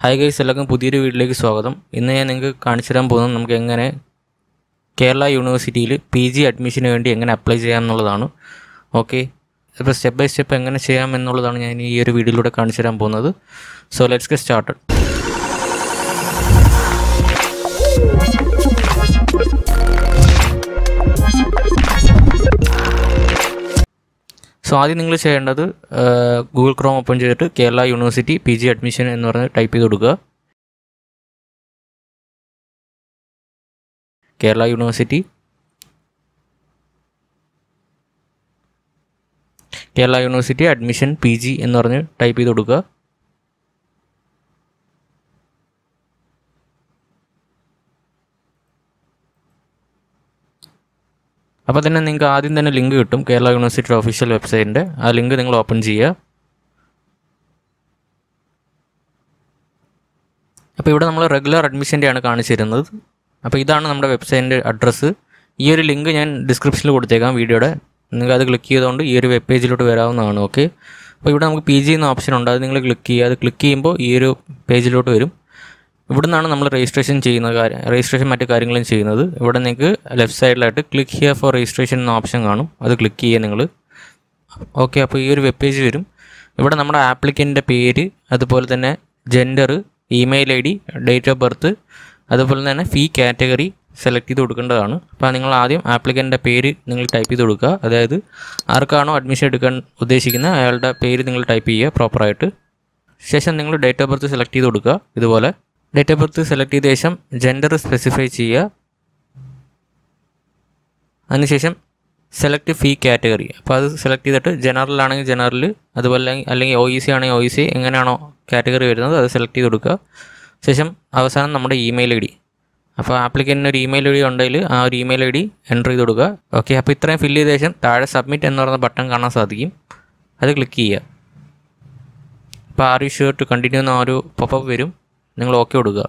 hi guys എല്ലാവർക്കും പുതിയൊരു വീട്ടിലേക്ക് സ്വാഗതം ഇന്ന് ഞാൻ നിങ്ങൾക്ക് കാണിച്ചു തരാൻ പോകുന്നത് നമുക്ക് എങ്ങനെ കേരള യൂണിവേഴ്സിറ്റിയിൽ പി ജി അഡ്മിഷന് വേണ്ടി എങ്ങനെ അപ്ലൈ ചെയ്യാം എന്നുള്ളതാണ് ഓക്കെ ഇപ്പോൾ സ്റ്റെപ്പ് ബൈ സ്റ്റെപ്പ് എങ്ങനെ ചെയ്യാം എന്നുള്ളതാണ് ഞാൻ ഈ ഒരു വീഡിയോയിലൂടെ കാണിച്ചു തരാൻ പോകുന്നത് so let's get started so ആദ്യം നിങ്ങൾ ചെയ്യേണ്ടത് ഗൂഗിൾ ക്രോം ഓപ്പൺ ചെയ്തിട്ട് Kerala university P G admission എന്ന് പറഞ്ഞ് ടൈപ്പ് ചെയ്ത് കൊടുക്കുക Kerala university Kerala university admission P G എന്ന് പറഞ്ഞ് ടൈപ്പ് ചെയ്ത് കൊടുക്കുക അപ്പോൾ തന്നെ നിങ്ങൾക്ക് ആദ്യം തന്നെ ലിങ്ക് കിട്ടും കേരള യൂണിവേഴ്സിറ്റിയുടെ ഒഫീഷ്യൽ വെബ്സൈറ്റിൻ്റെ ആ ലിങ്ക് നിങ്ങൾ ഓപ്പൺ ചെയ്യുക അപ്പോൾ ഇവിടെ നമ്മൾ റെഗുലർ അഡ്മിഷൻ്റെയാണ് കാണിച്ചു തരുന്നത് അപ്പോൾ ഇതാണ് നമ്മുടെ വെബ്സൈറ്റിൻ്റെ അഡ്രസ്സ് ഈ ഒരു ലിങ്ക് ഞാൻ ഡിസ്ക്രിപ്ഷനിൽ കൊടുത്തേക്കാം വീഡിയോയുടെ നിങ്ങൾക്ക് അത് ക്ലിക്ക് ചെയ്തുകൊണ്ട് ഈ ഒരു വെബ് പേജിലോട്ട് വരാവുന്നതാണ് ഓക്കെ അപ്പോൾ ഇവിടെ നമുക്ക് പി ജി എന്ന ഓപ്ഷൻ ഉണ്ട് അത് നിങ്ങൾ ക്ലിക്ക് ചെയ്യുക അത് ക്ലിക്ക് ചെയ്യുമ്പോൾ ഈ ഒരു പേജിലോട്ട് വരും ഇവിടെ നിന്നാണ് നമ്മൾ രജിസ്ട്രേഷൻ ചെയ്യുന്ന കാര്യം രജിസ്ട്രേഷൻ മറ്റു കാര്യങ്ങളും ചെയ്യുന്നത് ഇവിടെ നിങ്ങൾക്ക് ലെഫ്റ്റ് സൈഡിലായിട്ട് ക്ലിക്ക് ഹിയർ ഫോർ രജിസ്ട്രേഷൻ എന്ന ഓപ്ഷൻ കാണും അത് ക്ലിക്ക് ചെയ്യുക നിങ്ങൾ ഓക്കെ അപ്പോൾ ഈ ഒരു വെബ് പേജ് വരും ഇവിടെ നമ്മുടെ ആപ്ലിക്കൻ്റെ പേര് അതുപോലെ തന്നെ gender email I D date of birth അതുപോലെ തന്നെ ഫീ കാറ്റഗറി സെലക്ട് ചെയ്ത് കൊടുക്കേണ്ടതാണ് അപ്പോൾ നിങ്ങൾ ആദ്യം ആപ്ലിക്കൻ്റെ പേര് നിങ്ങൾ ടൈപ്പ് ചെയ്ത് കൊടുക്കുക അതായത് ആർക്കാണോ അഡ്മിഷൻ എടുക്കാൻ ഉദ്ദേശിക്കുന്നത് അയാളുടെ പേര് നിങ്ങൾ ടൈപ്പ് ചെയ്യുക പ്രോപ്പറായിട്ട് ശേഷം നിങ്ങൾ ഡേറ്റ് ഓഫ് ബർത്ത് സെലക്ട് ചെയ്ത് കൊടുക്കുക ഇതുപോലെ ഡേറ്റ് ഓഫ് ബർത്ത് സെലക്ട് ചെയ്ത ശേഷം ജെൻഡർ സ്പെസിഫൈ ചെയ്യുക അതിനുശേഷം സെലക്ട് ഫീ കാറ്റഗറി അപ്പോൾ അത് സെലക്ട് ചെയ്തിട്ട് ജനറൽ ആണെങ്കിൽ ജനറൽ അതുപോലെ അല്ലെങ്കിൽ ഒ ഇ സി ആണെങ്കിൽ ഒ ഇ സി എങ്ങനെയാണോ കാറ്റഗറി വരുന്നത് അത് സെലക്ട് ചെയ്ത് കൊടുക്കുക ശേഷം അവസാനം നമ്മുടെ ഇമെയിൽ ഐ ഡി അപ്പോൾ ആപ്ലിക്കൻറ്റിന് ഒരു ഇമെയിൽ ഐ ഡി ഉണ്ടെങ്കിൽ ആ ഒരു ഇമെയിൽ ഐ ഡി എൻ്റർ ചെയ്ത് കൊടുക്കുക ഓക്കെ അപ്പോൾ ഇത്രയും ഫില്ല് ചെയ്ത ശേഷം താഴെ സബ്മിറ്റ് എന്ന് പറയുന്ന ബട്ടൺ കാണാൻ സാധിക്കും അത് ക്ലിക്ക് ചെയ്യുക അപ്പോൾ are you sure to continue എന്ന ഒരു പോപ്പപ്പ് വരും നിങ്ങൾ ഓക്കെ കൊടുക്കുക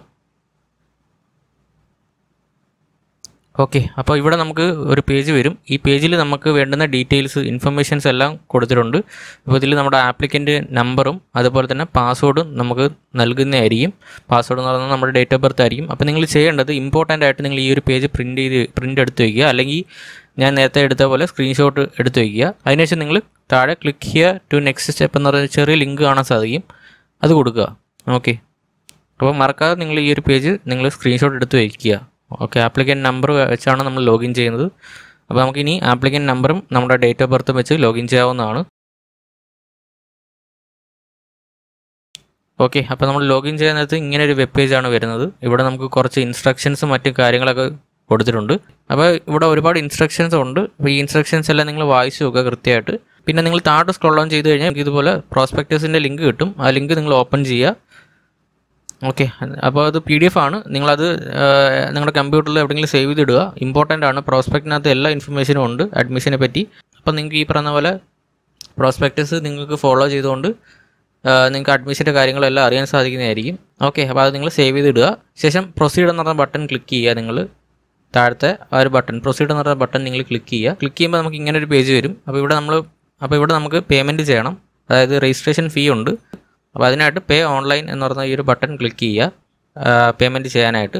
ഓക്കെ അപ്പോൾ ഇവിടെ നമുക്ക് ഒരു പേജ് വരും ഈ പേജിൽ നമുക്ക് വേണ്ടുന്ന ഡീറ്റെയിൽസ് ഇൻഫർമേഷൻസ് എല്ലാം കൊടുത്തിട്ടുണ്ട് അപ്പോൾ ഇതിൽ നമ്മുടെ ആപ്ലിക്കൻ്റ് നമ്പറും അതുപോലെ തന്നെ പാസ്വേഡും നമുക്ക് നൽകുന്നതായിരിക്കും പാസ്വേഡ് എന്ന് പറയുന്നത് നമ്മുടെ ഡേറ്റ് ഓഫ് ബർത്ത് ആയിരിക്കും അപ്പോൾ നിങ്ങൾ ചെയ്യേണ്ടത് ഇമ്പോർട്ടൻ്റ് ആയിട്ട് നിങ്ങൾ ഈ ഒരു പേജ് പ്രിൻറ്റ് ചെയ്ത് പ്രിൻ്റ് എടുത്ത് വയ്ക്കുക അല്ലെങ്കിൽ ഞാൻ നേരത്തെ എടുത്ത പോലെ സ്ക്രീൻഷോട്ട് എടുത്ത് വയ്ക്കുക അതിനുശേഷം നിങ്ങൾ താഴെ click here to next step എന്ന് പറയുന്ന ചെറിയ ലിങ്ക് കാണാൻ സാധിക്കും അത് കൊടുക്കുക ഓക്കെ അപ്പോൾ മറക്കാതെ നിങ്ങൾ ഈ ഒരു പേജ് നിങ്ങൾ സ്ക്രീൻഷോട്ട് എടുത്ത് വയ്ക്കുക ഓക്കെ ആപ്ലിക്കൻ നമ്പർ വെച്ചാണ് നമ്മൾ ലോഗിൻ ചെയ്യുന്നത് അപ്പോൾ നമുക്കിനി ആപ്ലിക്കൻ നമ്പറും നമ്മുടെ ഡേറ്റ് ഓഫ് ബർത്തും വെച്ച് ലോഗിൻ ചെയ്യാവുന്നതാണ് ഓക്കെ അപ്പോൾ നമ്മൾ ലോഗിൻ ചെയ്യുന്നത് ഇങ്ങനെ ഒരു വെബ് പേജാണ് വരുന്നത് ഇവിടെ നമുക്ക് കുറച്ച് ഇൻസ്ട്രക്ഷൻസും മറ്റു കാര്യങ്ങളൊക്കെ കൊടുത്തിട്ടുണ്ട് അപ്പോൾ ഇവിടെ ഒരുപാട് ഇൻസ്ട്രക്ഷൻസ് ഉണ്ട് അപ്പോൾ ഈ ഇൻസ്ട്രക്ഷൻസ് എല്ലാം നിങ്ങൾ വായിച്ചു നോക്കുക കൃത്യമായിട്ട് പിന്നെ നിങ്ങൾ താഴോട്ട് സ്ക്രോൾ ഓൺ ചെയ്ത് കഴിഞ്ഞാൽ നിങ്ങൾക്ക് ഇതുപോലെ പ്രോസ്പെക്ടസിൻ്റെ ലിങ്ക് കിട്ടും ആ ലിങ്ക് നിങ്ങൾ ഓപ്പൺ ചെയ്യുക ഓക്കെ അപ്പോൾ അത് പി ഡി എഫ് ആണ് നിങ്ങളത് നിങ്ങളുടെ കമ്പ്യൂട്ടറിൽ എവിടെയെങ്കിലും സേവ് ചെയ്തിടുക ഇമ്പോർട്ടൻ്റ് ആണ് പ്രോസ്പെക്റ്റിനകത്ത് എല്ലാ ഇൻഫർമേഷനും ഉണ്ട് അഡ്മിഷനെ പറ്റി അപ്പോൾ നിങ്ങൾക്ക് ഈ പറഞ്ഞ പോലെ പ്രോസ്പെക്ടസ് നിങ്ങൾക്ക് ഫോളോ ചെയ്തുകൊണ്ട് നിങ്ങൾക്ക് അഡ്മിഷൻ്റെ കാര്യങ്ങളെല്ലാം അറിയാൻ സാധിക്കുന്നതായിരിക്കും ഓക്കെ അപ്പോൾ അത് നിങ്ങൾ സേവ് ചെയ്തിടുക ശേഷം പ്രൊസീഡ് എന്ന് പറഞ്ഞ ബട്ടൺ ക്ലിക്ക് ചെയ്യുക നിങ്ങൾ താഴത്തെ ആ ഒരു ബട്ടൺ പ്രൊസീഡ് എന്ന് പറഞ്ഞ ബട്ടൺ നിങ്ങൾ ക്ലിക്ക് ചെയ്യുക ക്ലിക്ക് ചെയ്യുമ്പോൾ നമുക്ക് ഇങ്ങനെ ഒരു പേജ് വരും അപ്പോൾ ഇവിടെ നമ്മൾ അപ്പോൾ ഇവിടെ നമുക്ക് പേയ്മെൻറ്റ് ചെയ്യണം അതായത് രജിസ്ട്രേഷൻ ഫീ ഉണ്ട് അപ്പോൾ അതിനായിട്ട് പേ ഓൺലൈൻ എന്ന് പറഞ്ഞ ഈ ഒരു ബട്ടൺ ക്ലിക്ക് ചെയ്യുക പേയ്മെൻറ്റ് ചെയ്യാനായിട്ട്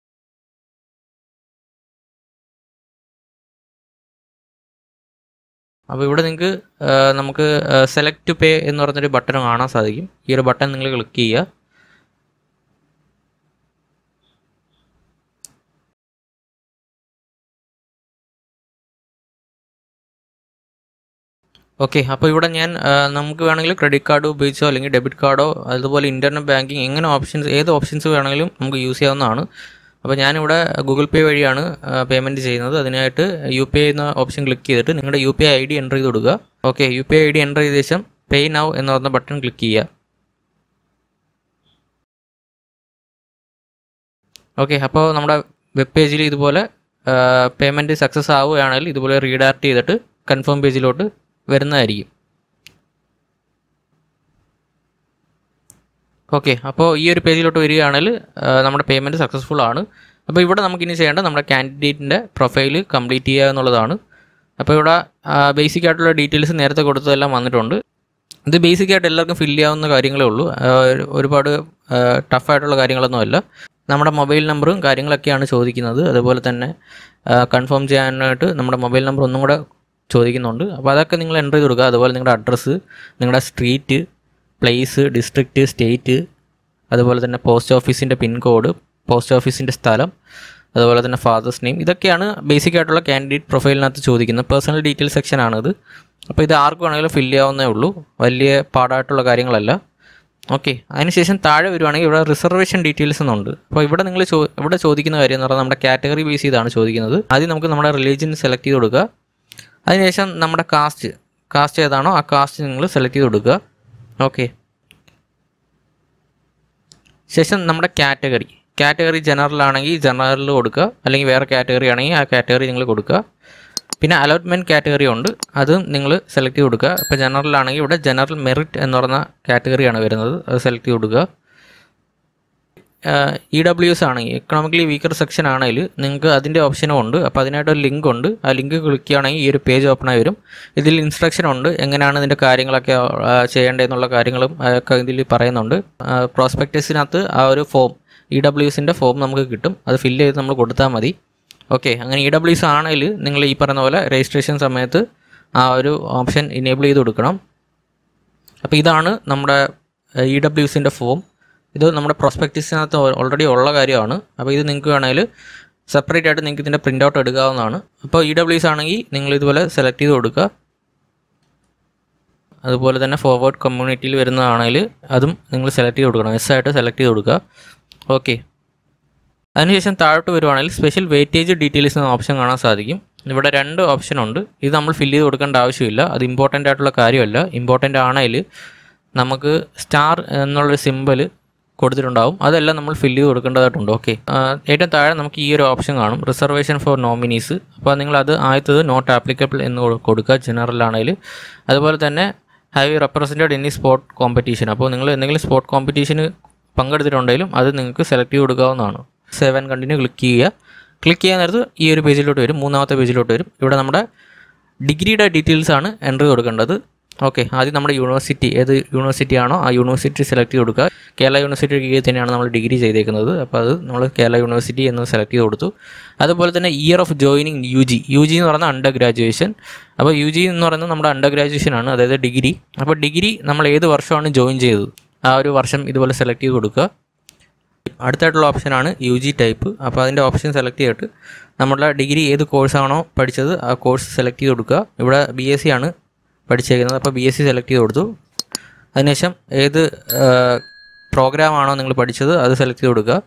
അപ്പോൾ ഇവിടെ നിങ്ങൾക്ക് നമുക്ക് സെലക്ട് പേ എന്ന് പറഞ്ഞൊരു ബട്ടൺ കാണാൻ സാധിക്കും ഈ ഒരു ബട്ടൺ നിങ്ങൾ ക്ലിക്ക് ചെയ്യുക ഓക്കെ അപ്പോൾ ഇവിടെ ഞാൻ നമുക്ക് വേണമെങ്കിൽ ക്രെഡിറ്റ് കാർഡ് ഉപയോഗിച്ചോ അല്ലെങ്കിൽ ഡെബിറ്റ് കാർഡോ അതുപോലെ ഇൻ്റർനെറ്റ് ബാങ്കിങ് എങ്ങനെ ഓപ്ഷൻസ് ഏത് ഓപ്ഷൻസ് വേണമെങ്കിലും നമുക്ക് യൂസ് ചെയ്യാവുന്നതാണ് അപ്പോൾ ഞാനിവിടെ ഗൂഗിൾ പേ വഴിയാണ് പേയ്മെൻറ്റ് ചെയ്യുന്നത് അതിനായിട്ട് യു പി ഐ എന്ന ഓപ്ഷൻ ക്ലിക്ക് ചെയ്തിട്ട് നിങ്ങളുടെ U P I I D enter ചെയ്ത് കൊടുക്കുക okay U P I I D enter ചെയ്ത ശേഷം പേ നൗ എന്ന് പറഞ്ഞ ബട്ടൺ ക്ലിക്ക് ചെയ്യുക ഓക്കെ അപ്പോൾ നമ്മുടെ വെബ് പേജിൽ ഇതുപോലെ പേയ്മെൻറ്റ് സക്സസ് ആവുകയാണെങ്കിൽ ഇതുപോലെ റീഡയറക്റ്റ് ചെയ്തിട്ട് കൺഫേം പേജിലോട്ട് വരുന്നതായിരിക്കും ഓക്കെ അപ്പോൾ ഈ ഒരു പേജിലോട്ട് വരികയാണെങ്കിൽ നമ്മുടെ പേയ്മെൻറ്റ് സക്സസ്ഫുൾ ആണ് അപ്പോൾ ഇവിടെ നമുക്കിനി ചെയ്യേണ്ടത് നമ്മുടെ കാൻഡിഡേറ്റിൻ്റെ പ്രൊഫൈൽ കംപ്ലീറ്റ് ചെയ്യുക എന്നുള്ളതാണ് അപ്പോൾ ഇവിടെ ബേസിക് ആയിട്ടുള്ള ഡീറ്റെയിൽസ് നേരത്തെ കൊടുത്തതെല്ലാം വന്നിട്ടുണ്ട് ഇത് ബേസിക് ആയിട്ട് എല്ലാവർക്കും ഫില്ല് ചെയ്യാവുന്ന കാര്യങ്ങളേ ഉള്ളൂ ആ, ഒരു- ഒരുപാട് ടഫായിട്ടുള്ള കാര്യങ്ങളൊന്നും അല്ല നമ്മുടെ മൊബൈൽ നമ്പറും കാര്യങ്ങളൊക്കെയാണ് ചോദിക്കുന്നത് അതുപോലെ തന്നെ കൺഫേം ചെയ്യാനായിട്ട് നമ്മുടെ മൊബൈൽ നമ്പർ ഒന്നും കൂടെ ചോദിക്കുന്നുണ്ട് അപ്പോൾ അതൊക്കെ നിങ്ങൾ എൻ്റർ ചെയ്ത് കൊടുക്കുക അതുപോലെ നിങ്ങളുടെ അഡ്രസ്സ് നിങ്ങളുടെ സ്ട്രീറ്റ് പ്ലേസ് ഡിസ്ട്രിക്റ്റ് സ്റ്റേറ്റ് അതുപോലെ തന്നെ പോസ്റ്റ് ഓഫീസിൻ്റെ പിൻകോഡ് പോസ്റ്റ് ഓഫീസിൻ്റെ സ്ഥലം അതുപോലെ തന്നെ ഫാദേഴ്സ് നെയിം ഇതൊക്കെയാണ് ബേസിക് ആയിട്ടുള്ള കാൻഡിഡേറ്റ് പ്രൊഫൈലിനകത്ത് ചോദിക്കുന്നത് പേഴ്സണൽ ഡീറ്റെയിൽ സെക്ഷനാണിത് അപ്പോൾ ഇത് ആർക്ക് വേണമെങ്കിലും ഫില്ല് ചെയ്യാവുന്നേ ഉള്ളൂ വലിയ പാടായിട്ടുള്ള കാര്യങ്ങളല്ല ഓക്കെ അതിനുശേഷം താഴെ വരുവാണെങ്കിൽ ഇവിടെ റിസർവേഷൻ ഡീറ്റെയിൽസ് എന്നുണ്ട് അപ്പോൾ ഇവിടെ നിങ്ങൾ ചോ ഇവിടെ ചോദിക്കുന്ന കാര്യം എന്ന് പറഞ്ഞാൽ നമ്മുടെ കാറ്റഗറി ബേസ് ചെയ്താണ് ചോദിക്കുന്നത് ആദ്യം നമുക്ക് നമ്മുടെ റിലീജിയൻ സെലക്ട് ചെയ്ത് കൊടുക്കുക അതിനുശേഷം നമ്മുടെ കാസ്റ്റ് കാസ്റ്റ് ഏതാണോ ആ കാസ്റ്റ് നിങ്ങൾ സെലക്ട് ചെയ്ത് കൊടുക്കുക ഓക്കെ ശേഷം നമ്മുടെ കാറ്റഗറി കാറ്റഗറി ജനറൽ ആണെങ്കിൽ ജനറൽ കൊടുക്കുക അല്ലെങ്കിൽ വേറെ കാറ്റഗറി ആണെങ്കിൽ ആ കാറ്റഗറി നിങ്ങൾ കൊടുക്കുക പിന്നെ അലോട്ട്മെൻറ്റ് കാറ്റഗറി ഉണ്ട് അത് നിങ്ങൾ സെലക്ട് ചെയ്ത് കൊടുക്കുക ഇപ്പോൾ ജനറൽ ആണെങ്കിൽ ഇവിടെ ജനറൽ മെറിറ്റ് എന്ന് പറഞ്ഞ കാറ്റഗറിയാണ് വരുന്നത് അത് സെലക്ട് ചെയ്ത് കൊടുക്കുക ഇ ഡബ്ല്യു എസ് ആണെങ്കിൽ എക്കണോമിക്കലി വീക്കർ സെക്ഷൻ ആണെങ്കിൽ നിങ്ങൾക്ക് അതിൻ്റെ ഓപ്ഷനും ഉണ്ട് അപ്പോൾ അതിനായിട്ട് ഒരു ലിങ്ക് ഉണ്ട് ആ ലിങ്ക് ക്ലിക്ക് ചെയ്യുകയാണെങ്കിൽ ഈ ഒരു പേജ് ഓപ്പൺ ആയി വരും ഇതിൽ ഇൻസ്ട്രക്ഷൻ ഉണ്ട് എങ്ങനെയാണ് ഇതിൻ്റെ കാര്യങ്ങളൊക്കെ ആ, ചെയ്യേണ്ടതെന്നുള്ള കാര്യങ്ങളും ഒക്കെ ഇതിൽ പറയുന്നുണ്ട് പ്രോസ്പെക്ടസിനകത്ത് ആ ഒരു ഫോം ഇ ഡബ്ല്യു എസിൻ്റെ ഫോം നമുക്ക് കിട്ടും അത് ഫില്ല് ചെയ്ത് നമ്മൾ കൊടുത്താൽ മതി ഓക്കെ അങ്ങനെ ഇ ഡബ്ല്യു എസ് ആണെങ്കിൽ നിങ്ങൾ ഈ പറയുന്ന പോലെ രജിസ്ട്രേഷൻ സമയത്ത് ആ ഒരു ഓപ്ഷൻ ഇനേബിൾ ചെയ്ത് കൊടുക്കണം അപ്പോൾ ഇതാണ് നമ്മുടെ ഇ ഡബ്ല്യു എസിൻ്റെ ഫോം ഇത് നമ്മുടെ പ്രോസ്പെക്ടസിനകത്ത് ഓൾറെഡി ഉള്ള കാര്യമാണ് അപ്പോൾ ഇത് നിങ്ങൾക്ക് വേണമെങ്കിൽ സെപ്പറേറ്റ് ആയിട്ട് നിങ്ങൾക്ക് ഇതിൻ്റെ പ്രിൻ്റ് ഔട്ട് എടുക്കാവുന്നതാണ് അപ്പോൾ ഇ ഡബ്ല്യു എസ് ആണെങ്കിൽ നിങ്ങൾ ഇതുപോലെ സെലക്ട് ചെയ്ത് കൊടുക്കുക അതുപോലെ തന്നെ ഫോർവേഡ് കമ്മ്യൂണിറ്റിയിൽ വരുന്നതാണെങ്കിൽ അതും നിങ്ങൾ സെലക്ട് ചെയ്ത് കൊടുക്കണം എസ് ആയിട്ട് സെലക്ട് ചെയ്ത് കൊടുക്കുക ഓക്കെ അതിനുശേഷം താഴോട്ട് വരുവാണെങ്കിൽ സ്പെഷ്യൽ വെയിറ്റേജ് ഡീറ്റെയിൽസ് എന്ന ഓപ്ഷൻ കാണാൻ സാധിക്കും ഇവിടെ രണ്ട് ഓപ്ഷൻ ഉണ്ട് ഇത് നമ്മൾ ഫില്ല് ചെയ്ത് കൊടുക്കേണ്ട ആവശ്യമില്ല അത് ഇമ്പോർട്ടൻ്റ് ആയിട്ടുള്ള കാര്യമല്ല ഇമ്പോർട്ടൻ്റ് ആണെങ്കിൽ നമുക്ക് സ്റ്റാർ എന്നുള്ളൊരു സിമ്പിൾ കൊടുത്തിട്ടുണ്ടാവും അതെല്ലാം നമ്മൾ ഫില്ല് ചെയ്ത് കൊടുക്കേണ്ടതായിട്ടുണ്ട് ഓക്കെ ഏറ്റവും താഴെ നമുക്ക് ഈ ഒരു ഓപ്ഷൻ കാണും റിസർവേഷൻ ഫോർ നോമിനീസ് അപ്പോൾ നിങ്ങൾ അത് ആദ്യത്തത് നോട്ട് ആപ്ലിക്കബിൾ എന്ന് കൊടു- കൊടുക്കുക ജനറൽ ആണെങ്കിൽ അതുപോലെ തന്നെ have you represented any sport competition അപ്പോൾ നിങ്ങൾ എന്തെങ്കിലും സ്പോർട്ട് കോമ്പറ്റീഷന് പങ്കെടുത്തിട്ടുണ്ടെങ്കിലും അത് നിങ്ങൾക്ക് സെലക്ട് ചെയ്ത് കൊടുക്കാവുന്നതാണ് സേവ് ആൻഡ് കണ്ടിന്യൂ ക്ലിക്ക് ചെയ്യുക ക്ലിക്ക് ചെയ്യാൻ നേരത്ത് ഈ ഒരു പേജിലോട്ട് വരും മൂന്നാമത്തെ പേജിലോട്ട് വരും ഇവിടെ നമ്മുടെ ഡിഗ്രിയുടെ ഡീറ്റെയിൽസ് ആണ് എൻട്രി കൊടുക്കേണ്ടത് ഓക്കെ ആദ്യം നമ്മുടെ യൂണിവേഴ്സിറ്റി ഏത് യൂണിവേഴ്സിറ്റി ആണോ ആ യൂണിവേഴ്സിറ്റി സെലക്ട് ചെയ്ത് കൊടുക്കുക കേരള യൂണിവേഴ്സിറ്റി കീഴിൽ തന്നെയാണ് നമ്മൾ ഡിഗ്രി ചെയ്തേക്കുന്നത് അപ്പോൾ അത് നമ്മൾ കേരള യൂണിവേഴ്സിറ്റി എന്ന് സെലക്ട് ചെയ്ത് കൊടുത്തു അതുപോലെ തന്നെ year of joining U G U G എന്ന് പറയുന്നത് അണ്ടർ ഗ്രാജുവേഷൻ അപ്പോൾ യു ജി എന്ന് പറയുന്നത് നമ്മുടെ അണ്ടർ ഗ്രാജുവേഷൻ ആണ് അതായത് ഡിഗ്രി അപ്പോൾ ഡിഗ്രി നമ്മൾ ഏത് വർഷമാണ് ജോയിൻ ചെയ്തത് ആ ഒരു വർഷം ഇതുപോലെ സെലക്ട് ചെയ്ത് കൊടുക്കുക അടുത്തായിട്ടുള്ള ഓപ്ഷനാണ് യു ജി ടൈപ്പ് അപ്പോൾ അതിൻ്റെ ഓപ്ഷൻ സെലക്ട് ചെയ്തിട്ട് നമ്മുടെ ഡിഗ്രി ഏത് കോഴ്സാണോ പഠിച്ചത് ആ കോഴ്സ് സെലക്ട് ചെയ്ത് കൊടുക്കുക ഇവിടെ ബി എസ് സി ആണ് പഠിച്ചേക്കുന്നത് അപ്പോൾ ബി എസ് സി സെലക്ട് ചെയ്ത് കൊടുത്തു അതിനുശേഷം ഏത് പ്രോഗ്രാമാണോ നിങ്ങൾ പഠിച്ചത് അത് സെലക്ട് ചെയ്ത് കൊടുക്കുക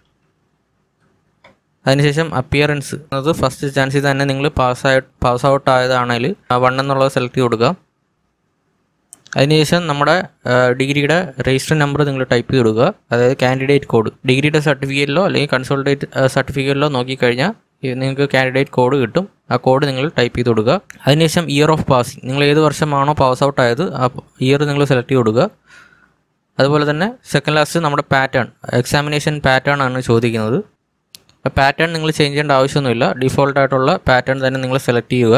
അതിനുശേഷം അപ്പിയറൻസ് എന്നത് ഫസ്റ്റ് ചാൻസിൽ തന്നെ നിങ്ങൾ പാസ്സായി പാസ് ഔട്ട് ആയതാണെങ്കിൽ വൺ എന്നുള്ളത് സെലക്ട് ചെയ്ത് കൊടുക്കുക അതിനുശേഷം നമ്മുടെ ആ, ഡിഗ്രിയുടെ രജിസ്റ്റർ നമ്പർ നിങ്ങൾ ടൈപ്പ് ചെയ്ത് കൊടുക്കുക അതായത് കാൻഡിഡേറ്റ് കോഡ് ഡിഗ്രിയുടെ സർട്ടിഫിക്കറ്റിലോ അല്ലെങ്കിൽ കൺസൾട്ടേറ്റ് സർട്ടിഫിക്കറ്റിലോ നോക്കിക്കഴിഞ്ഞാൽ ഈ നിങ്ങൾക്ക് കാൻഡിഡേറ്റ് കോഡ് കിട്ടും ആ കോഡ് നിങ്ങൾ ടൈപ്പ് ചെയ്ത് കൊടുക്കുക അതിനുശേഷം ഇയർ ഓഫ് പാസിംഗ് നിങ്ങൾ ഏത് വർഷമാണോ പാസ് ഔട്ട് ആയത് ആ ഇയർ നിങ്ങൾ സെലക്ട് ചെയ്ത് കൊടുക്കുക അതുപോലെ തന്നെ സെക്കൻഡ് ലാസ്റ്റ് നമ്മുടെ പാറ്റേൺ എക്സാമിനേഷൻ പാറ്റേൺ ആണ് ചോദിക്കുന്നത് ആ പാറ്റേൺ നിങ്ങൾ ചേഞ്ച് ചെയ്യേണ്ട ആവശ്യമൊന്നുമില്ല ഡിഫോൾട്ട് ആയിട്ടുള്ള പാറ്റേൺ തന്നെ നിങ്ങൾ സെലക്ട് ചെയ്യുക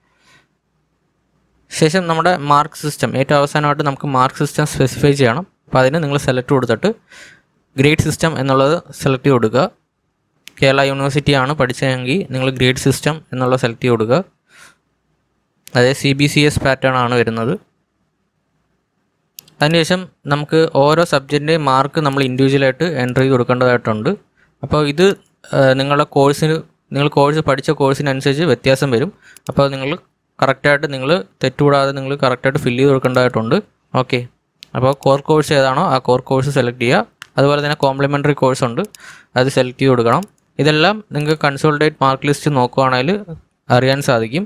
ശേഷം നമ്മുടെ മാർക്ക് സിസ്റ്റം ഏറ്റവും അവസാനമായിട്ട് നമുക്ക് മാർക്ക് സിസ്റ്റം സ്പെസിഫൈ ചെയ്യണം അപ്പോൾ അതിന് നിങ്ങൾ സെലക്ട് കൊടുത്തിട്ട് ഗ്രേഡ് സിസ്റ്റം എന്നുള്ളത് സെലക്ട് ചെയ്ത് കൊടുക്കുക കേരള യൂണിവേഴ്സിറ്റി ആണ് പഠിച്ചതെങ്കിൽ നിങ്ങൾ ഗ്രേഡ് സിസ്റ്റം എന്നുള്ളത് സെലക്ട് ചെയ്ത് കൊടുക്കുക അതായത് C B C S pattern ആണ് വരുന്നത് അതിനുശേഷം നമുക്ക് ഓരോ സബ്ജക്റ്റിൻ്റെയും മാർക്ക് നമ്മൾ ഇൻഡിവിജ്വലായിട്ട് എൻട്രി ചെയ്ത് കൊടുക്കേണ്ടതായിട്ടുണ്ട് അപ്പോൾ ഇത് ആ, നിങ്ങളുടെ കോഴ്സിന് നിങ്ങൾ കോഴ്സ് പഠിച്ച കോഴ്സിനനുസരിച്ച് വ്യത്യാസം വരും അപ്പോൾ നിങ്ങൾ കറക്റ്റായിട്ട് നിങ്ങൾ തെറ്റുകൂടാതെ നിങ്ങൾ കറക്റ്റായിട്ട് ഫില്ല് ചെയ്ത് കൊടുക്കേണ്ടതായിട്ടുണ്ട് ഓക്കെ അപ്പോൾ കോർ കോഴ്സ് ഏതാണോ ആ കോർ കോഴ്സ് സെലക്ട് ചെയ്യുക അതുപോലെ തന്നെ കോംപ്ലിമെൻ്ററി കോഴ്സ് ഉണ്ട് അത് സെലക്ട് ചെയ്ത് കൊടുക്കണം ഇതെല്ലാം നിങ്ങൾക്ക് കൺസോൾട്ടേറ്റ് മാർക്ക് ലിസ്റ്റ് നോക്കുകയാണെങ്കിൽ അറിയാൻ സാധിക്കും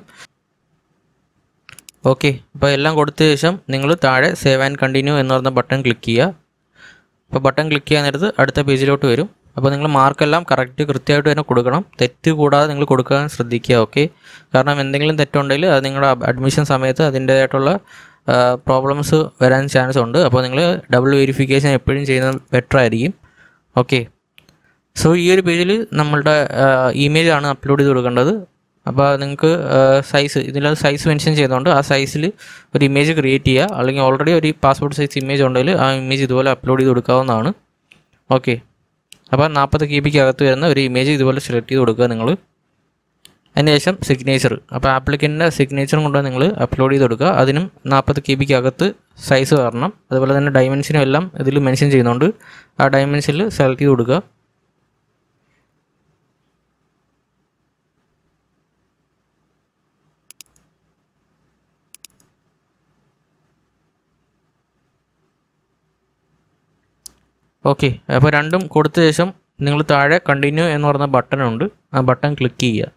ഓക്കെ അപ്പോൾ എല്ലാം കൊടുത്ത ശേഷം നിങ്ങൾ താഴെ സേവ് ആൻഡ് കണ്ടിന്യൂ എന്ന് പറഞ്ഞ ബട്ടൺ ക്ലിക്ക് ചെയ്യുക അപ്പോൾ ബട്ടൺ ക്ലിക്ക് ചെയ്യാൻ നേരത്ത് അടുത്ത പേജിലോട്ട് വരും അപ്പോൾ നിങ്ങൾ മാർക്കെല്ലാം കറക്റ്റ് കൃത്യമായിട്ട് തന്നെ കൊടുക്കണം തെറ്റ് കൂടാതെ നിങ്ങൾ കൊടുക്കാൻ ശ്രദ്ധിക്കുക ഓക്കെ കാരണം എന്തെങ്കിലും തെറ്റുണ്ടെങ്കിൽ അത് നിങ്ങളുടെ അഡ്മിഷൻ സമയത്ത് അതിൻ്റേതായിട്ടുള്ള പ്രോബ്ലംസ് വരാൻ ചാൻസ് ഉണ്ട് അപ്പോൾ നിങ്ങൾ ഡബിൾ വെരിഫിക്കേഷൻ എപ്പോഴും ചെയ്യുന്നത് ബെറ്റർ ആയിരിക്കും ഓക്കെ സോ ഈ ഒരു പേജിൽ നമ്മളുടെ ഇമെയിലാണ് അപ്ലോഡ് ചെയ്ത് കൊടുക്കേണ്ടത് അപ്പോൾ നിങ്ങൾക്ക് സൈസ് ഇതിൽ സൈസ് മെൻഷൻ ചെയ്തുകൊണ്ട് ആ സൈസിൽ ഒരു ഇമേജ് ക്രിയേറ്റ് ചെയ്യുക അല്ലെങ്കിൽ ഓൾറെഡി ഒരു പാസ്പോർട്ട് സൈസ് ഇമേജ് ഉണ്ടെങ്കിൽ ആ ഇമേജ് ഇതുപോലെ അപ്ലോഡ് ചെയ്ത് കൊടുക്കാവുന്നതാണ് ഓക്കെ അപ്പോൾ നാൽപ്പത് കെ ബിക്ക് അകത്ത് വരുന്ന ഒരു ഇമേജ് ഇതുപോലെ സെലക്ട് ചെയ്ത് കൊടുക്കുക നിങ്ങൾ അതിനുശേഷം സിഗ്നേച്ചർ അപ്പോൾ ആപ്ലിക്കൻ്റെ സിഗ്നേച്ചറും കൊണ്ട് നിങ്ങൾ അപ്ലോഡ് ചെയ്ത് കൊടുക്കുക അതിനും നാൽപ്പത് കെ ബിക്ക് അകത്ത് സൈസ് വരണം അതുപോലെ തന്നെ ഡയമെൻഷനും എല്ലാം ഇതിൽ മെൻഷൻ ചെയ്യുന്നുണ്ട് ആ ഡയമെൻഷനിൽ സെലക്ട് ചെയ്ത് കൊടുക്കുക ഓക്കെ അപ്പോൾ രണ്ടും കൊടുത്ത ശേഷം നിങ്ങൾ താഴെ കണ്ടിന്യൂ എന്ന് പറയുന്ന ബട്ടൺ ഉണ്ട് ആ ബട്ടൺ ക്ലിക്ക് ചെയ്യുക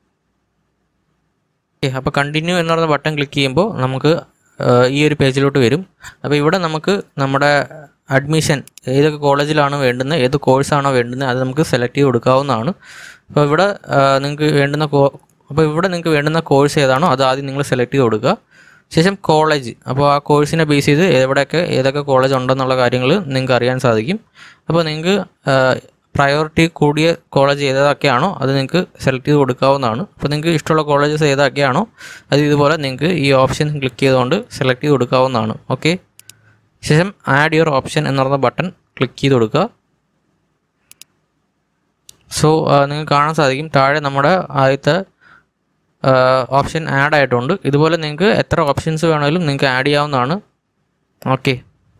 ഓക്കെ അപ്പോൾ കണ്ടിന്യൂ എന്ന് പറയുന്ന ബട്ടൺ ക്ലിക്ക് ചെയ്യുമ്പോൾ നമുക്ക് ആ, ഈ ഒരു പേജിലോട്ട് വരും അപ്പോൾ ഇവിടെ നമുക്ക് നമ്മുടെ അഡ്മിഷൻ ഏതൊക്കെ കോളേജിലാണ് വേണ്ടുന്നത് ഏത് കോഴ്സാണോ വേണ്ടുന്നത് അത് നമുക്ക് സെലക്ട് ചെയ്ത് കൊടുക്കാവുന്നതാണ് അപ്പോൾ ഇവിടെ നിങ്ങൾക്ക് വേണ്ടുന്ന കോ അപ്പോൾ ഇവിടെ നിങ്ങൾക്ക് വേണ്ടുന്ന കോഴ്സ് ഏതാണോ അത് ആദ്യം നിങ്ങൾ സെലക്ട് ചെയ്ത് കൊടുക്കുക ശേഷം കോളേജ് അപ്പോൾ ആ കോഴ്സിനെ ബേസ് ചെയ്ത് എവിടെയൊക്കെ ഏതൊക്കെ കോളേജ് ഉണ്ടെന്നുള്ള കാര്യങ്ങൾ നിങ്ങൾക്ക് അറിയാൻ സാധിക്കും അപ്പോൾ നിങ്ങൾക്ക് പ്രയോറിറ്റി കൂടിയ കോളേജ് ഏതൊക്കെയാണോ അത് നിങ്ങൾക്ക് സെലക്ട് ചെയ്ത് കൊടുക്കാവുന്നതാണ് അപ്പോൾ നിങ്ങൾക്ക് ഇഷ്ടമുള്ള കോളേജസ് ഏതൊക്കെയാണോ അത് ഇതുപോലെ നിങ്ങൾക്ക് ഈ ഓപ്ഷൻ ക്ലിക്ക് ചെയ്തുകൊണ്ട് സെലക്ട് ചെയ്ത് കൊടുക്കാവുന്നതാണ് ഓക്കെ ശേഷം ആഡ് യുവർ ഓപ്ഷൻ എന്ന് പറയുന്ന ബട്ടൺ ക്ലിക്ക് ചെയ്ത് കൊടുക്കുക സോ നിങ്ങൾക്ക് കാണാൻ സാധിക്കും താഴെ നമ്മുടെ ആദ്യത്തെ ഓപ്ഷൻ ആഡ് ആയിട്ടുണ്ട് ഇതുപോലെ നിങ്ങൾക്ക് എത്ര ഓപ്ഷൻസ് വേണമെങ്കിലും നിങ്ങൾക്ക് ആഡ് ചെയ്യാവുന്നതാണ് ഓക്കെ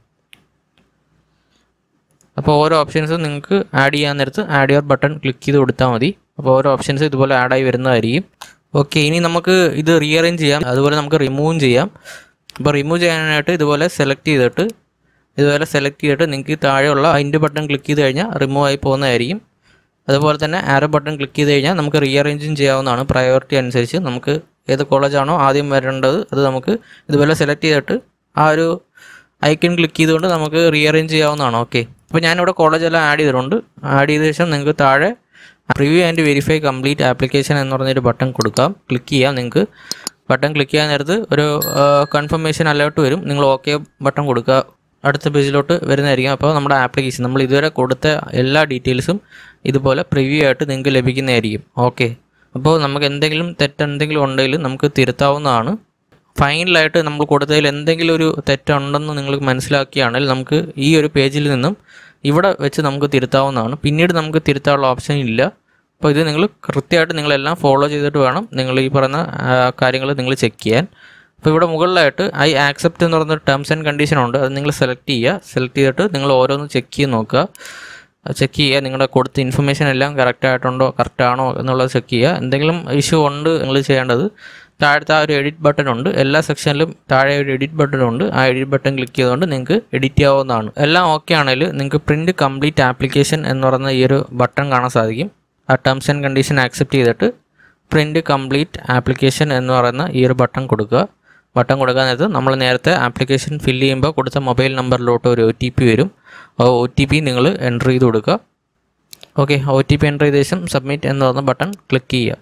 അപ്പോൾ ഓരോ ഓപ്ഷൻസും നിങ്ങൾക്ക് ആഡ് ചെയ്യാൻ നേരത്ത് ആഡ് യുവർ ബട്ടൺ ക്ലിക്ക് ചെയ്ത് കൊടുത്താൽ മതി അപ്പോൾ ഓരോ ഓപ്ഷൻസ് ഇതുപോലെ ആഡായി വരുന്നതായിരിക്കും ഓക്കെ ഇനി നമുക്ക് ഇത് റീഅറേഞ്ച് ചെയ്യാം അതുപോലെ നമുക്ക് റിമൂവും ചെയ്യാം അപ്പോൾ റിമൂവ് ചെയ്യാനായിട്ട് ഇതുപോലെ സെലക്ട് ചെയ്തിട്ട് ഇതുപോലെ സെലക്ട് ചെയ്തിട്ട് നിങ്ങൾക്ക് താഴെയുള്ള അതിൻ്റെ ബട്ടൺ ക്ലിക്ക് ചെയ്ത് കഴിഞ്ഞാൽ റിമൂവ് ആയി പോകുന്നതായിരിക്കും അതുപോലെ തന്നെ ആരോ ബട്ടൺ ക്ലിക്ക് ചെയ്ത് കഴിഞ്ഞാൽ നമുക്ക് റീഅറേഞ്ചും ചെയ്യാവുന്നതാണ് പ്രയോറിറ്റി അനുസരിച്ച് നമുക്ക് ഏത് കോളേജാണോ ആദ്യം വരേണ്ടത് അത് നമുക്ക് ഇതുപോലെ സെലക്ട് ചെയ്തിട്ട് ആ ഒരു ഐക്കൺ ക്ലിക്ക് ചെയ്തുകൊണ്ട് നമുക്ക് റീഅറേഞ്ച് ചെയ്യാവുന്നതാണ് ഓക്കെ അപ്പോൾ ഞാനിവിടെ കോളേജെല്ലാം ആഡ് ചെയ്തിട്ടുണ്ട് ആഡ് ചെയ്ത ശേഷം നിങ്ങൾക്ക് താഴെ preview and verify complete application എന്ന് പറഞ്ഞൊരു ബട്ടൺ കൊടുക്കാം ക്ലിക്ക് ചെയ്യാം നിങ്ങൾക്ക് ബട്ടൺ ക്ലിക്ക് ചെയ്യാൻ നേരത്ത് ഒരു കൺഫർമേഷൻ അലേർട്ട് വരും നിങ്ങൾ ഓക്കെ ബട്ടൺ കൊടുക്കുക അടുത്ത പേജിലോട്ട് വരുന്നതായിരിക്കും അപ്പോൾ നമ്മുടെ ആപ്ലിക്കേഷൻ നമ്മൾ ഇതുവരെ കൊടുത്ത എല്ലാ ഡീറ്റെയിൽസും ഇതുപോലെ പ്രിവ്യൂ ആയിട്ട് നിങ്ങൾക്ക് ലഭിക്കുന്നതായിരിക്കും ഓക്കെ അപ്പോൾ നമുക്ക് എന്തെങ്കിലും തെറ്റ് എന്തെങ്കിലും ഉണ്ടെങ്കിൽ നമുക്ക് തിരുത്താവുന്നതാണ് ഫൈനലായിട്ട് നമ്മൾ കൊടുത്തതിൽ എന്തെങ്കിലും ഒരു തെറ്റുണ്ടെന്ന് നിങ്ങൾ മനസ്സിലാക്കിയാണെങ്കിൽ നമുക്ക് ഈ ഒരു പേജിൽ നിന്നും ഇവിടെ വെച്ച് നമുക്ക് തിരുത്താവുന്നതാണ് പിന്നീട് നമുക്ക് തിരുത്താനുള്ള ഓപ്ഷൻ ഇല്ല അപ്പോൾ ഇത് നിങ്ങൾ കൃത്യമായിട്ട് നിങ്ങളെല്ലാം ഫോളോ ചെയ്തിട്ട് വേണം നിങ്ങൾ ഈ പറയുന്ന കാര്യങ്ങൾ നിങ്ങൾ ചെക്ക് ചെയ്യാൻ അപ്പോൾ ഇവിടെ മുകളിലായിട്ട് ഐ ആക്സെപ്റ്റ് എന്ന് പറയുന്ന ടേംസ് ആൻഡ് കണ്ടീഷൻ ഉണ്ട് അത് നിങ്ങൾ സെലക്ട് ചെയ്യുക സെലക്ട് ചെയ്തിട്ട് നിങ്ങൾ ഓരോന്ന് ചെക്ക് ചെയ്ത് നോക്കുക ചെക്ക് ചെയ്യുക നിങ്ങളുടെ കൊടുത്ത ഇൻഫർമേഷൻ എല്ലാം കറക്റ്റ് ആയിട്ടുണ്ടോ കറക്റ്റ് ആണോ എന്നുള്ളത് ചെക്ക് ചെയ്യുക എന്തെങ്കിലും ഇഷ്യൂ ഉണ്ട് നിങ്ങൾ ചെയ്യേണ്ടത് താഴത്തെ ആ ഒരു എഡിറ്റ് ബട്ടൺ ഉണ്ട് എല്ലാ സെക്ഷനിലും താഴെ ഒരു എഡിറ്റ് ബട്ടൺ ഉണ്ട് ആ എഡിറ്റ് ബട്ടൺ ക്ലിക്ക് ചെയ്തുകൊണ്ട് നിങ്ങൾക്ക് എഡിറ്റ് ചെയ്യാവുന്നതാണ് എല്ലാം ഓക്കെ ആണെങ്കിൽ നിങ്ങൾക്ക് പ്രിൻറ്റ് കംപ്ലീറ്റ് ആപ്ലിക്കേഷൻ എന്ന് പറയുന്ന ഈ ഒരു ബട്ടൺ കാണാൻ സാധിക്കും ആ ടേംസ് ആൻഡ് കണ്ടീഷൻ ആക്സെപ്റ്റ് ചെയ്തിട്ട് പ്രിൻറ്റ് കംപ്ലീറ്റ് ആപ്ലിക്കേഷൻ എന്ന് പറയുന്ന ഈ ഒരു ബട്ടൺ കൊടുക്കുക ബട്ടൺ കൊടുക്കാൻ നേരത്ത് നമ്മൾ നേരത്തെ ആപ്ലിക്കേഷൻ ഫില്ല് ചെയ്യുമ്പോൾ കൊടുത്ത മൊബൈൽ നമ്പറിലോട്ട് ഒരു ഒ ടി പി വരും ആ ഒ ടി പി നിങ്ങൾ എൻ്റർ ചെയ്ത് കൊടുക്കുക okay O T P enter ചെയ്ത ശേഷം സബ്മിറ്റ് എന്ന് പറയുന്ന ബട്ടൺ ക്ലിക്ക് ചെയ്യുക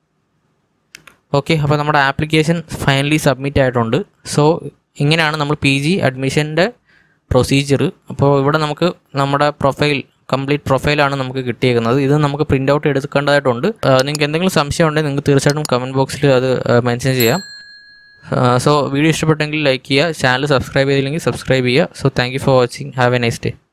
ഓക്കെ അപ്പോൾ നമ്മുടെ ആപ്ലിക്കേഷൻ ഫൈനലി സബ്മിറ്റ് ആയിട്ടുണ്ട് സോ ഇങ്ങനെയാണ് നമ്മൾ പി ജി അഡ്മിഷൻ്റെ പ്രൊസീജിയർ അപ്പോൾ ഇവിടെ നമുക്ക് നമ്മുടെ പ്രൊഫൈൽ കംപ്ലീറ്റ് പ്രൊഫൈലാണ് നമുക്ക് കിട്ടിയേക്കുന്നത് ഇത് നമുക്ക് പ്രിൻ്റ് ഔട്ട് എടുക്കേണ്ടതായിട്ടുണ്ട് നിങ്ങൾക്ക് എന്തെങ്കിലും സംശയം ഉണ്ടെങ്കിൽ നിങ്ങൾക്ക് തീർച്ചയായിട്ടും കമൻറ്റ് ബോക്സിൽ അത് മെൻഷൻ ചെയ്യാം സോ വീഡിയോ ഇഷ്ടപ്പെട്ടെങ്കിൽ ലൈക്ക് ചെയ്യുക ചാനൽ സബ്സ്ക്രൈബ് ചെയ്തില്ലെങ്കിൽ സബ്സ്ക്രൈബ് ചെയ്യുക so thank you for watching have a nice day